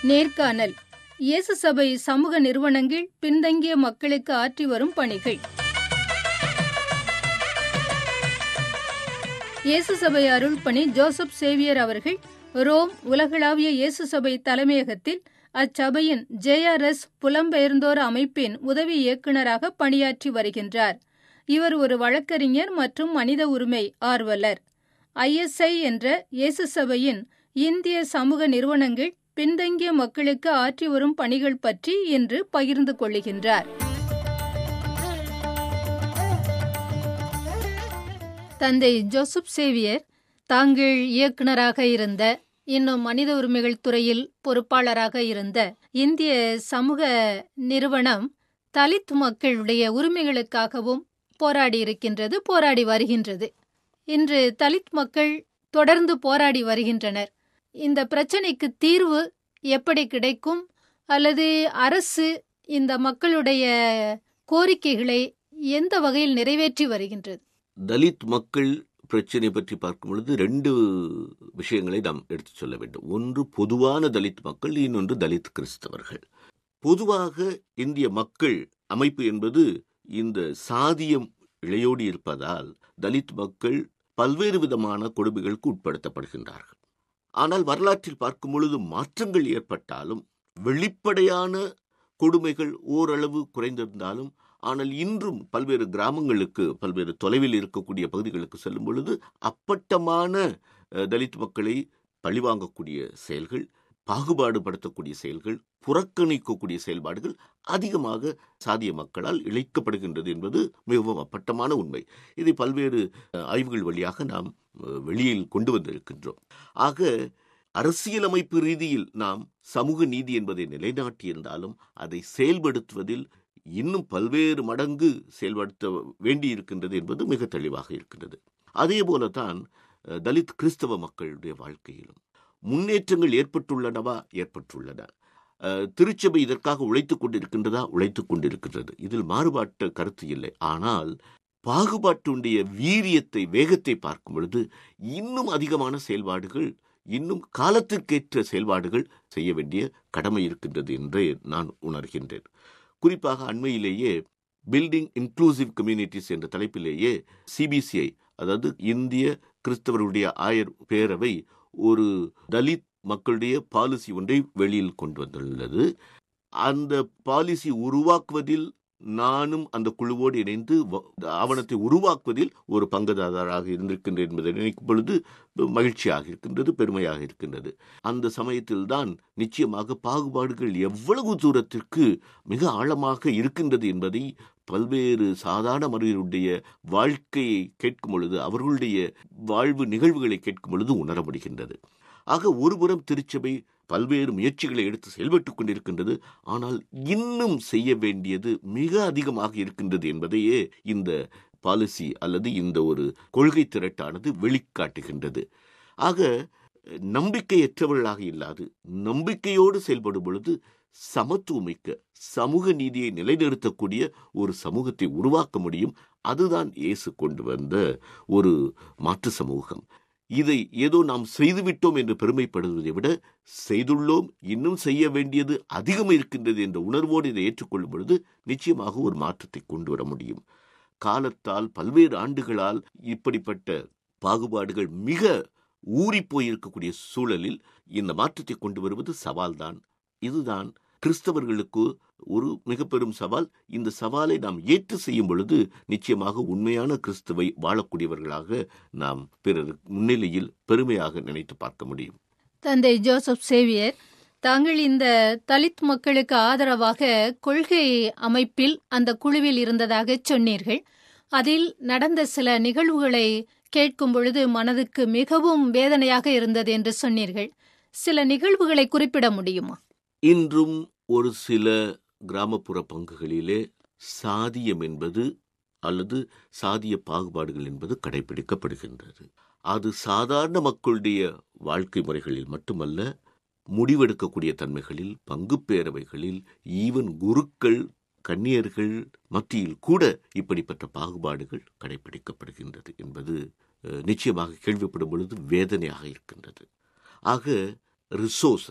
நேர்காணல் இயேசு சபை சமூக நிறுவனங்கள் பின்தங்கிய மக்களுக்கு ஆற்றி வரும் பணிகள் இயேசு சபை அருள்பணி ஜோசப் சேவியர் அவர்கள் ரோம் உலகளாவிய இயேசு சபை தலைமையகத்தில் அச்சபையின் ஜேஆர்எஸ் புலம்பெயர்ந்தோர் அமைப்பின் உதவி இயக்குநராக பணியாற்றி வருகின்றார் இவர் ஒரு வழக்கறிஞர் மற்றும் மனித உரிமை ஆர்வலர் ஐஎஸ்ஐ என்ற இயேசு சபையின் இந்திய சமூக நிறுவனங்கள் பின்தங்கிய மக்களுக்கு ஆற்றி வரும் பணிகள் பற்றி இன்று பகிர்ந்து கொள்ளுகின்றார் தந்தை ஜோசப் சேவியர் தாங்கள் இயக்குனராக இருந்த இன்னும் மனித உரிமைகள் துறையில் பொறுப்பாளராக இருந்த இந்திய சமூக நிறுவனம் தலித் மக்களுடைய உரிமைகளுக்காகவும் போராடி இருக்கின்றது போராடி வருகின்றது இன்று தலித் மக்கள் தொடர்ந்து போராடி வருகின்றனர் இந்த பிரச்சனைக்கு தீர்வு எப்படி கிடைக்கும் அல்லது அரசு இந்த மக்களுடைய கோரிக்கைகளை எந்த வகையில் நிறைவேற்றி வருகின்றது தலித் மக்கள் பிரச்சனை பற்றி பார்க்கும் பொழுது ரெண்டு விஷயங்களை நாம் எடுத்துச் சொல்ல வேண்டும் ஒன்று பொதுவான தலித் மக்கள் இன்னொன்று தலித் கிறிஸ்தவர்கள் பொதுவாக இந்திய மக்கள் அமைப்பு என்பது இந்த சாதியம் இழையோடி இருப்பதால் தலித் மக்கள் பல்வேறு விதமான கொடுமைகளுக்கு உட்படுத்தப்படுகின்றார்கள் ஆனால் வரலாற்றில் பார்க்கும் பொழுது மாற்றங்கள் ஏற்பட்டாலும் வெளிப்படையான கொடுமைகள் ஓரளவு குறைந்திருந்தாலும் ஆனால் இன்றும் பல்வேறு கிராமங்களுக்கு பல்வேறு தொலைவில் இருக்கக்கூடிய பகுதிகளுக்கு செல்லும் பொழுது அப்பட்டமான தலித் மக்களை பழிவாங்கக்கூடிய செயல்கள் பாகுபாடு படுத்தக்கூடிய செயல்கள் புறக்கணிக்கக்கூடிய செயல்பாடுகள் அதிகமாக சாதிய மக்களால் இழைக்கப்படுகின்றது என்பது மிகவும் அப்பட்டமான உண்மை இதை பல்வேறு ஆய்வுகள் வழியாக நாம் வெளியில் கொண்டு வந்திருக்கின்றோம் ஆக அரசியலமைப்பு ரீதியில் நாம் சமூக நீதி என்பதை நிலைநாட்டியிருந்தாலும் அதை செயல்படுத்துவதில் இன்னும் பல்வேறு மடங்கு செயல்படுத்த வேண்டியிருக்கின்றது என்பது மிக தெளிவாக இருக்கின்றது அதே போலதான் தலித் கிறிஸ்தவ மக்களுடைய வாழ்க்கையிலும் முன்னேற்றங்கள் ஏற்பட்டுள்ளனவா ஏற்பட்டுள்ளன திருச்சபை இதற்காக உழைத்துக் கொண்டிருக்கின்றதா உழைத்துக் கொண்டிருக்கின்றது இதில் மாறுபாட்டு கருத்து இல்லை ஆனால் பாகுபாட்டுடைய வீரியத்தை வேகத்தை பார்க்கும் பொழுது இன்னும் அதிகமான செயல்பாடுகள் இன்னும் காலத்திற்கேற்ற செயல்பாடுகள் செய்ய வேண்டிய கடமை இருக்கின்றது என்றே நான் உணர்கின்றேன் குறிப்பாக அண்மையிலேயே பில்டிங் இன்க்ளூசிவ் கம்யூனிட்டிஸ் என்ற தலைப்பிலேயே சிபிசிஐ அதாவது இந்திய கிறிஸ்தவருடைய ஆயர் பேரவை ஒரு தலித் மக்களுடைய பாலிசி ஒன்றை வெளியில் கொண்டு வந்துள்ளது அந்த பாலிசி உருவாக்குவதில் நானும் அந்த குழுவோடு இணைந்து ஆவணத்தை உருவாக்குவதில் ஒரு பங்குதாரராக இருந்திருக்கின்றேன் என்பதை நினைக்கும் பொழுது மகிழ்ச்சியாக இருக்கின்றது பெருமையாக இருக்கின்றது அந்த சமயத்தில் தான் நிச்சயமாக பாகுபாடுகள் எவ்வளவு தூரத்திற்கு மிக ஆழமாக இருக்கின்றது என்பதை பல்வேறு சாதாரண மனிதருடைய வாழ்க்கையை கேட்கும் பொழுது அவர்களுடைய வாழ்வு நிகழ்வுகளை கேட்கும் பொழுது உணர முடிகின்றது ஆக ஒருபுறம் திருச்சபை பல்வேறு முயற்சிகளை எடுத்து செயல்பட்டுக் கொண்டிருக்கின்றது ஆனால் இன்னும் செய்ய வேண்டியது மிக அதிகமாக இருக்கின்றது என்பதையே இந்த பாலிசி அல்லது இந்த ஒரு கொள்கை திரட்டானது வெளிக்காட்டுகின்றது ஆக நம்பிக்கையற்றவர்களாக இல்லாது நம்பிக்கையோடு செயல்படும் பொழுது சமத்துவமிக்க சமூக நீதியை நிலைநிறுத்தக்கூடிய ஒரு சமூகத்தை உருவாக்க முடியும் அதுதான் இயேசு கொண்டு வந்த ஒரு மாற்று சமூகம் இதை ஏதோ நாம் செய்துவிட்டோம் என்று பெருமைப்படுவதை விட செய்துள்ளோம் இன்னும் செய்ய வேண்டியது அதிகம் இருக்கின்றது என்ற உணர்வோடு இதை ஏற்றுக்கொள்ளும் பொழுது நிச்சயமாக ஒரு மாற்றத்தை கொண்டு வர முடியும் காலத்தால் பல்வேறு ஆண்டுகளால் இப்படிப்பட்ட பாகுபாடுகள் மிக ஊறி போயிருக்கக்கூடிய சூழலில் இந்த மாற்றத்தை கொண்டு வருவது சவால்தான் இதுதான் கிறிஸ்தவர்களுக்கு ஒரு மிக பெரும் சவால் இந்த சவாலை நாம் ஏற்று செய்யும் பொழுது நிச்சயமாக உண்மையான கிறிஸ்துவை வாழக்கூடியவர்களாக நாம் பிறர் முன்னிலையில் பெருமையாக நினைத்து பார்க்க முடியும் தந்தை ஜோசப் சேவியர் தாங்கள் இந்த தலித் மக்களுக்கு ஆதரவாக கொள்கை அமைப்பில் அந்த குழுவில் இருந்ததாக சொன்னீர்கள் அதில் நடந்த சில நிகழ்வுகளை கேட்கும் பொழுது மனதுக்கு மிகவும் வேதனையாக இருந்தது என்று சொன்னீர்கள் சில நிகழ்வுகளை குறிப்பிட முடியுமா இன்றும் ஒரு சில கிராமப்புற பங்குகளிலே சாதியம் என்பது அல்லது சாதிய பாகுபாடுகள் என்பது கடைபிடிக்கப்படுகின்றது அது சாதாரண மக்களுடைய வாழ்க்கை முறைகளில் மட்டுமல்ல முடிவெடுக்கக்கூடிய தன்மைகளில் பங்கு பேரவைகளில் ஈவன் குருக்கள் கன்னியர்கள் மத்தியில் கூட இப்படிப்பட்ட பாகுபாடுகள் கடைபிடிக்கப்படுகின்றது என்பது நிச்சயமாக கேள்விப்படும் பொழுது வேதனையாக இருக்கின்றது ஆக ரிசோர்சஸ்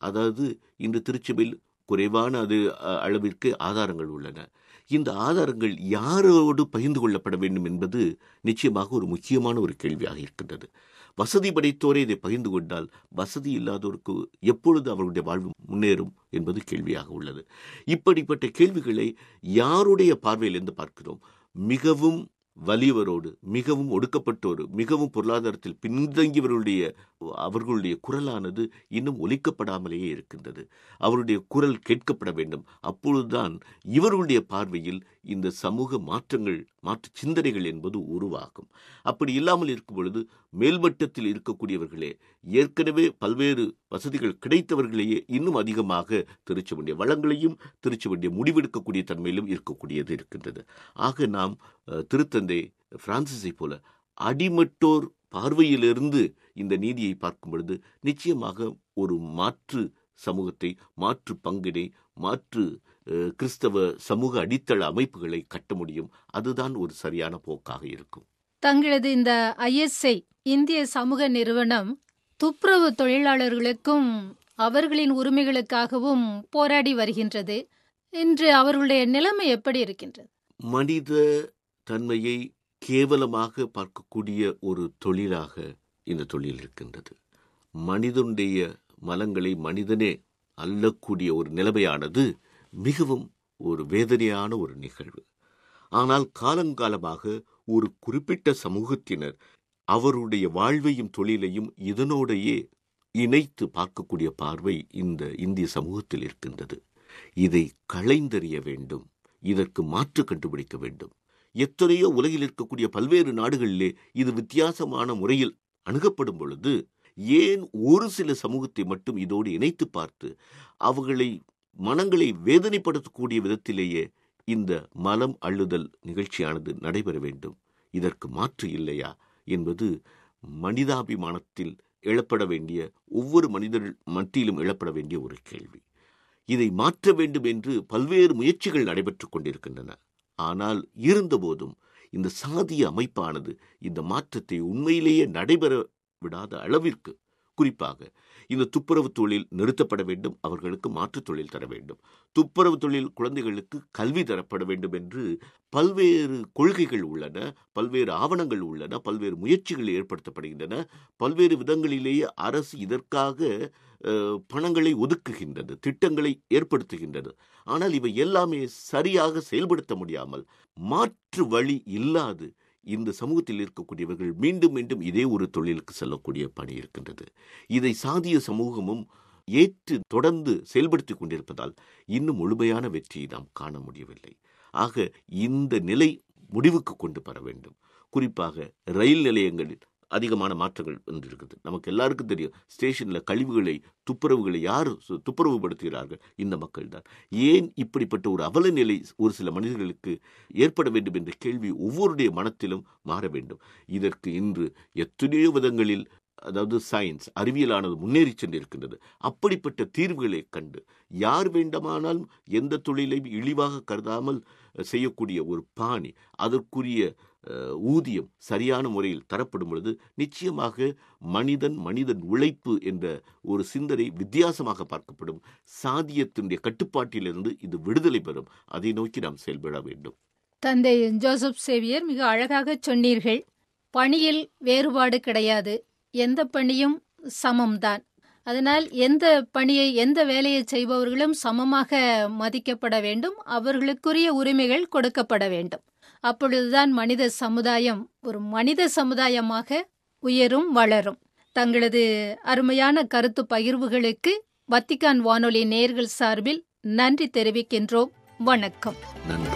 அதாவது இன்று திருச்சபையில் குறைவான அது அ, அளவிற்கு ஆதாரங்கள் உள்ளன இந்த ஆதாரங்கள் யாரோடு பகிர்ந்து கொள்ளப்பட வேண்டும் என்பது நிச்சயமாக ஒரு முக்கியமான ஒரு கேள்வியாக இருக்கின்றது வசதி படைத்தோரே இதை பகிர்ந்து கொண்டால் வசதி இல்லாதோருக்கு எப்பொழுது அவர்களுடைய வாழ்வு முன்னேறும் என்பது கேள்வியாக உள்ளது இப்படிப்பட்ட கேள்விகளை யாருடைய பார்வையிலிருந்து பார்க்கிறோம் மிகவும் வலியவரோடு மிகவும் ஒடுக்கப்பட்டோர் மிகவும் பொருளாதாரத்தில் பின்தங்கியவர்களுடைய அவர்களுடைய குரலானது இன்னும் ஒலிக்கப்படாமலேயே இருக்கின்றது அவருடைய குரல் கேட்கப்பட வேண்டும் அப்பொழுதுதான் இவர்களுடைய பார்வையில் இந்த சமூக மாற்றங்கள் மாற்று சிந்தனைகள் என்பது உருவாகும் அப்படி இல்லாமல் இருக்கும் பொழுது மேல்மட்டத்தில் இருக்கக்கூடியவர்களே ஏற்கனவே பல்வேறு வசதிகள் கிடைத்தவர்களையே இன்னும் அதிகமாக திருச்ச வேண்டிய வளங்களையும் திருச்ச வேண்டிய முடிவெடுக்கக்கூடிய தன்மையிலும் இருக்கக்கூடியது இருக்கின்றது ஆக நாம் அஹ், திருத்தந்தை பிரான்சிஸை போல அடிமட்டோர் பார்வையிலிருந்து இந்த நீதியை பார்க்கும் பொழுது நிச்சயமாக ஒரு மாற்று சமூகத்தை மாற்று பங்கினை மாற்று அஹ், கிறிஸ்தவ சமூக அடித்தள அமைப்புகளை கட்ட முடியும் அதுதான் ஒரு சரியான போக்காக இருக்கும் தங்களது இந்த ஐஎஸ்ஐ இந்திய சமூக நிறுவனம் துப்புரவு தொழிலாளர்களுக்கும் அவர்களின் உரிமைகளுக்காகவும் போராடி வருகின்றது இன்று அவர்களுடைய நிலைமை எப்படி இருக்கின்றது மனித தன்மையை கேவலமாக பார்க்கக்கூடிய ஒரு தொழிலாக இந்த தொழில் இருக்கின்றது மனிதனுடைய மலங்களை மனிதனே அள்ளக்கூடிய ஒரு நிலைமையானது மிகவும் ஒரு வேதனையான ஒரு நிகழ்வு ஆனால் காலங்காலமாக ஒரு குறிப்பிட்ட சமூகத்தினர் அவருடைய வாழ்வையும் தொழிலையும் இதனோடையே இணைத்து பார்க்கக்கூடிய பார்வை இந்த இந்திய சமூகத்தில் இருக்கின்றது இதை களைந்தறிய வேண்டும் இதற்கு மாற்று கண்டுபிடிக்க வேண்டும் எத்தனையோ உலகில் இருக்கக்கூடிய பல்வேறு நாடுகளிலே இது வித்தியாசமான முறையில் அணுகப்படும் பொழுது ஏன் ஒரு சில சமூகத்தை மட்டும் இதோடு இணைத்து பார்த்து அவர்களை மனங்களை வேதனைப்படுத்தக்கூடிய விதத்திலேயே இந்த மலம் அள்ளுதல் நிகழ்ச்சியானது நடைபெற வேண்டும் இதற்கு மாற்று இல்லையா என்பது மனிதாபிமானத்தில் எழப்பட வேண்டிய ஒவ்வொரு மனிதர் மத்தியிலும் எழப்பட வேண்டிய ஒரு கேள்வி இதை மாற்ற வேண்டும் என்று பல்வேறு முயற்சிகள் நடைபெற்றுக் கொண்டிருக்கின்றன ஆனால் இருந்தபோதும் இந்த சாதிய அமைப்பானது இந்த மாற்றத்தை உண்மையிலேயே நடைபெற விடாத அளவிற்கு குறிப்பாக இந்த துப்புரவு தொழில் நிறுத்தப்பட வேண்டும் அவர்களுக்கு மாற்றுத் தொழில் தர வேண்டும் துப்புரவு தொழில் குழந்தைகளுக்கு கல்வி தரப்பட வேண்டும் என்று பல்வேறு கொள்கைகள் உள்ளன பல்வேறு ஆவணங்கள் உள்ளன பல்வேறு முயற்சிகள் ஏற்படுத்தப்படுகின்றன பல்வேறு விதங்களிலேயே அரசு இதற்காக அஹ், பணங்களை ஒதுக்குகின்றது திட்டங்களை ஏற்படுத்துகின்றது ஆனால் இவை எல்லாமே சரியாக செயல்படுத்த முடியாமல் மாற்று வழி இல்லாது இந்த சமூகத்தில் இருக்கக்கூடியவர்கள் மீண்டும் மீண்டும் இதே ஒரு தொழிலுக்கு செல்லக்கூடிய பணி இருக்கின்றது இதை சாதிய சமூகமும் ஏற்று தொடர்ந்து செயல்படுத்திக் கொண்டிருப்பதால் இன்னும் முழுமையான வெற்றியை நாம் காண முடியவில்லை ஆக இந்த நிலை முடிவுக்கு கொண்டு வர வேண்டும் குறிப்பாக ரயில் நிலையங்களில் அதிகமான மாற்றங்கள் வந்திருக்குது நமக்கு எல்லாருக்கும் தெரியும் ஸ்டேஷனில் கழிவுகளை துப்புரவுகளை யார் சு- துப்புரவுபடுத்துகிறார்கள் இந்த மக்கள் தான் ஏன் இப்படிப்பட்ட ஒரு அவல நிலை ஒரு சில மனிதர்களுக்கு ஏற்பட வேண்டும் என்ற கேள்வி ஒவ்வொருடைய மனத்திலும் மாற வேண்டும் இதற்கு இன்று எத்தனையோ விதங்களில் அதாவது சயின்ஸ் அறிவியலானது முன்னேறி சென்றிருக்கின்றது அப்படிப்பட்ட தீர்வுகளை கண்டு யார் வேண்டுமானாலும் எந்த தொழிலையும் இழிவாக கருதாமல் அஹ், செய்யக்கூடிய ஒரு பாணி அதற்குரிய அஹ், ஊதியம் சரியான முறையில் தரப்படும் பொழுது நிச்சயமாக மனிதன் மனிதன் உழைப்பு என்ற ஒரு சிந்தனை வித்தியாசமாக பார்க்கப்படும் சாதியத்தினுடைய கட்டுப்பாட்டிலிருந்து இது விடுதலை பெறும் அதை நோக்கி நாம் செயல்பட வேண்டும் தந்தை ஜோசப் சேவியர் மிக அழகாக சொன்னீர்கள் பணியில் வேறுபாடு கிடையாது எந்த பணியும் சமம்தான் அதனால் எந்த பணியை எந்த வேலையை செய்பவர்களும் சமமாக மதிக்கப்பட வேண்டும் அவர்களுக்குரிய உரிமைகள் கொடுக்கப்பட வேண்டும் அப்பொழுதுதான் மனித சமுதாயம் ஒரு மனித சமுதாயமாக உயரும் வளரும் தங்களது அருமையான கருத்து பகிர்வுகளுக்கு வத்திக்கான் வானொலி நேர்கள் சார்பில் நன்றி தெரிவிக்கின்றோம் வணக்கம் நன்றி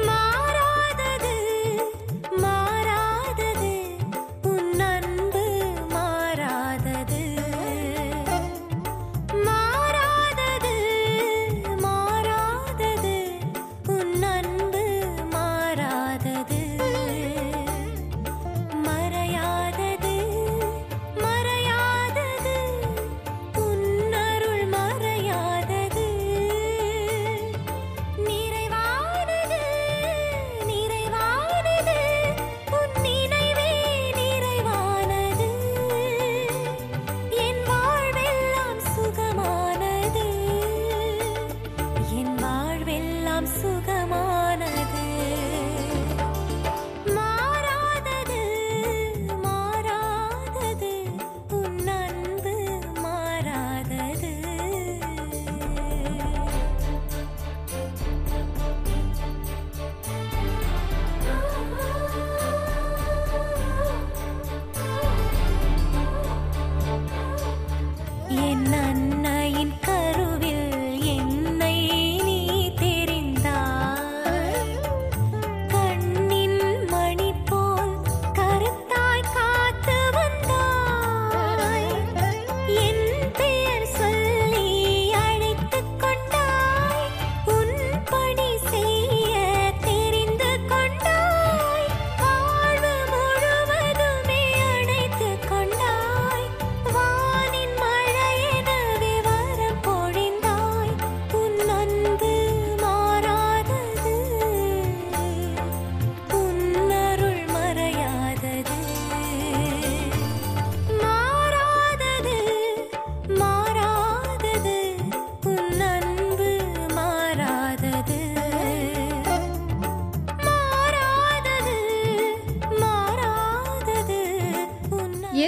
மாறாதது மாறாதது உன் அன்பு மாறாதது மாறாதது மாறாதது உன் அன்பு மாறாதது மறையாதது மறையாதது உன் அருள் மறையாதது நிறைவானது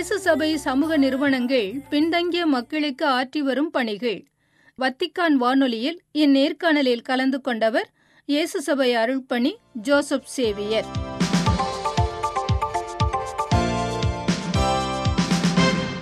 இயேசு சபை சமூக நிறுவனங்கள் பின்தங்கிய மக்களுக்கு ஆற்றி வரும் பணிகள் வத்திக்கான் வானொலியில் இந்நேர்காணலில் கலந்து கொண்டவர் இயேசு சபை அருள்பணி ஜோசப் சேவியர்